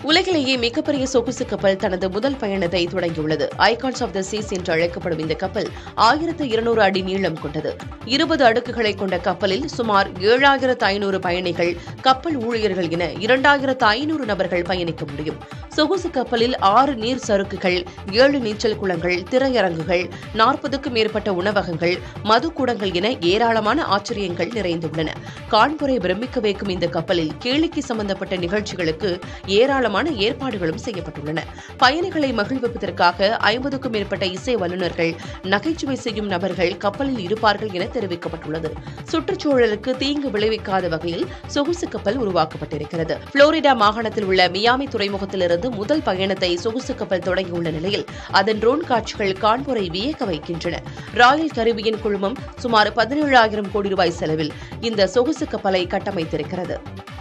உலகிலேயே மிகப்பெரிய சொகுசு கப்பல் தனது முதல் பயணத்தை தொடங்கியுள்ளது ஐகான்ஸ் ஆஃப் த சீஸ் என்று அழைக்கப்படும் இந்த கப்பல் ஆயிரத்து இருநூறு அடி நீளம் கொண்டது இருபது அடுக்குகளை கொண்ட கப்பலில் சுமார் ஏழாயிரத்து ஐநூறு பயணிகள் கப்பல் ஊழியர்கள் என இரண்டாயிரத்து ஐநூறு நபர்கள் பயணிக்க முடியும் சொகுசு கப்பலில் ஆறு நீர் சறுக்குகள் ஏழு நீச்சல் குளங்கள் திரையரங்குகள் நாற்பதுக்கும் மேற்பட்ட உணவகங்கள் மதுக்கூடங்கள் என ஏராளமான ஆச்சரியங்கள் நிறைந்துள்ளன கான்பூரை பிரமிக்க வைக்கும் இந்த கப்பலில் கேளிக்கை சம்பந்தப்பட்ட நிகழ்ச்சிகளுக்கு ஏராளமான ஏற்பாடுகளும் செய்யப்பட்டுள்ளன பயணிகளை மகிழ்விப்பதற்காக ஐம்பதுக்கும் மேற்பட்ட இசை வல்லுநர்கள் நகைச்சுவை செய்யும் நபர்கள் கப்பலில் இருப்பார்கள் என தெரிவிக்கப்பட்டுள்ளது சுற்றுச்சூழலுக்கு தீங்கு விளைவிக்காத வகையில் சொகுசு கப்பல் உருவாக்கப்பட்டிருக்கிறது புளோரிடா மாகாணத்தில் உள்ள மியாமி துறைமுகத்திலிருந்து முதல் பயணத்தை சொகுசு கப்பல் தொடங்கியுள்ள நிலையில் அதன் ட்ரோன் காட்சிகள் கான்பூரை வியக்க வைக்கின்றன ராயல் கரிபியன் குழுமம் சுமார் பதினேழாயிரம் கோடி ரூபாய் செலவில் இந்த சொகுசு கப்பலை கட்டமைத்திருக்கிறது